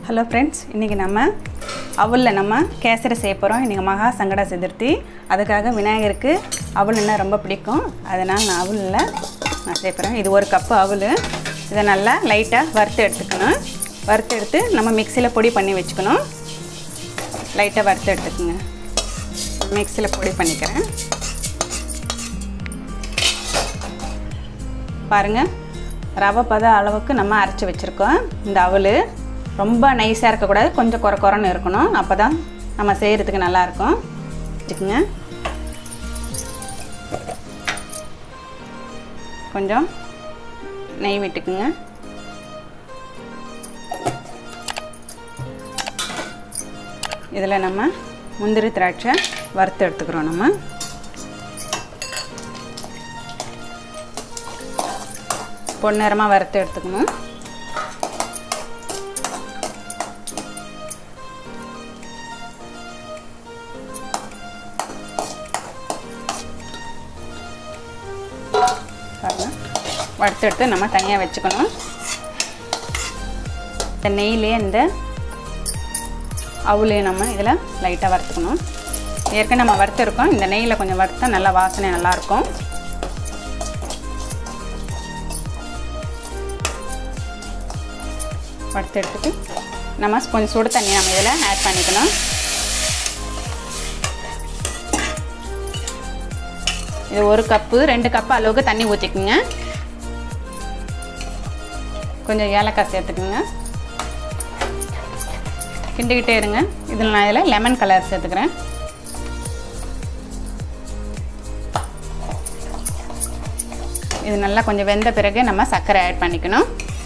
hello friends இன்றைக்கி நம்ம அவலில் நம்ம கேசரி செய்ய போகிறோம் இன்றைக்கி மகா சங்கட சதுர்த்தி அதுக்காக விநாயகருக்கு அவல்னா ரொம்ப பிடிக்கும் அதனால் நான் அவலில் நான் செய்ய போகிறேன் இது ஒரு கப்பு அவல் இதை நல்லா லைட்டாக வறுத்து எடுத்துக்கணும் வறுத்து எடுத்து நம்ம மிக்சியில் பொடி பண்ணி வச்சுக்கணும் லைட்டாக வறுத்து எடுத்துக்கோங்க மிக்சியில் பொடி பண்ணிக்கிறேன் பாருங்கள் ரவை பத அளவுக்கு நம்ம அரைச்சி வச்சுருக்கோம் இந்த அவல் ரொம்ப நைஸாக இருக்கக்கூடாது கொஞ்சம் குறை குறைன்னு இருக்கணும் அப்போ தான் நம்ம செய்கிறதுக்கு நல்லாயிருக்கும் வச்சுக்கோங்க கொஞ்சம் நெய் விட்டுக்குங்க இதில் நம்ம முந்திரி திராட்சை வறுத்து எடுத்துக்கிறோம் நம்ம பொன்னிறமாக வறுத்து எடுத்துக்கணும் வறுத்து எடுத்து நம்ம தனியாக வச்சுக்கணும் இந்த நெய்லேயே இந்த அவுலையும் நம்ம இதில் லைட்டாக வறுத்துக்கணும் ஏற்கனவே நம்ம வறுத்துருக்கோம் இந்த நெய்யில் கொஞ்சம் வறுத்தா நல்லா வாசனை நல்லாயிருக்கும் வறுத்து எடுத்துட்டு நம்ம கொஞ்சம் சுடு தண்ணி நம்ம இதில் ஆட் பண்ணிக்கணும் இது ஒரு கப்பு ரெண்டு கப்பு அளவுக்கு தண்ணி ஊற்றிக்குங்க கொஞ்சம் ஏலக்காய் சேர்த்துக்குங்க கிண்டிக்கிட்டே இருங்க இதில் நான் இதில் லெமன் கலர் சேர்த்துக்கிறேன் இது நல்லா கொஞ்சம் வெந்த பிறகு நம்ம சர்க்கரை ஆட் பண்ணிக்கணும்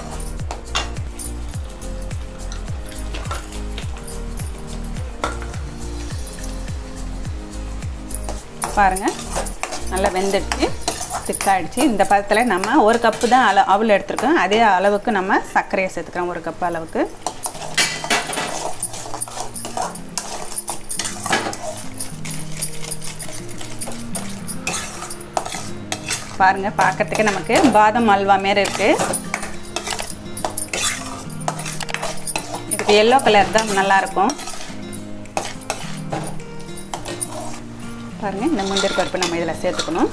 பாருங்கள் நல்லா வெந்துடுச்சு திக்காயிடுச்சு இந்த பதத்தில் நம்ம ஒரு கப்பு தான் அள அவள் எடுத்துருக்கோம் அதே அளவுக்கு நம்ம சர்க்கரையை சேர்த்துக்கிறோம் ஒரு கப்பு அளவுக்கு பாருங்கள் பார்க்கறதுக்கு நமக்கு பாதம் அல்வா மாரி இருக்குது இதுக்கு எல்லோ கலர் தான் நல்லாயிருக்கும் பாருங்கள் இந்த முந்திரி பருப்பு நம்ம இதில் சேர்த்துக்கணும்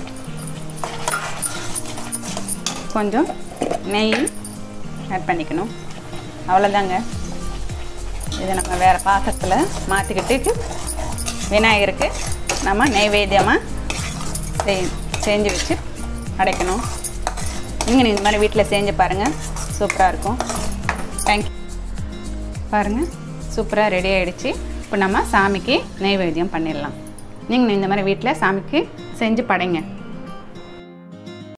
கொஞ்சம் நெய் ஆட் பண்ணிக்கணும் அவ்வளோதாங்க இதை நம்ம வேறு பாத்திரத்தில் மாற்றிக்கிட்டு விநாயகருக்கு நம்ம நெய்வேத்தியமாக செய் செஞ்சு வச்சு அடைக்கணும் நீங்கள் இந்த மாதிரி வீட்டில் செஞ்சு பாருங்கள் சூப்பராக இருக்கும் தேங்க்யூ பாருங்கள் சூப்பராக ரெடி ஆகிடுச்சு இப்போ நம்ம சாமிக்கு நெய்வேத்தியம் பண்ணிடலாம் நீங்கள் இந்த மாதிரி வீட்டில் சாமிக்கு செஞ்சு படைங்க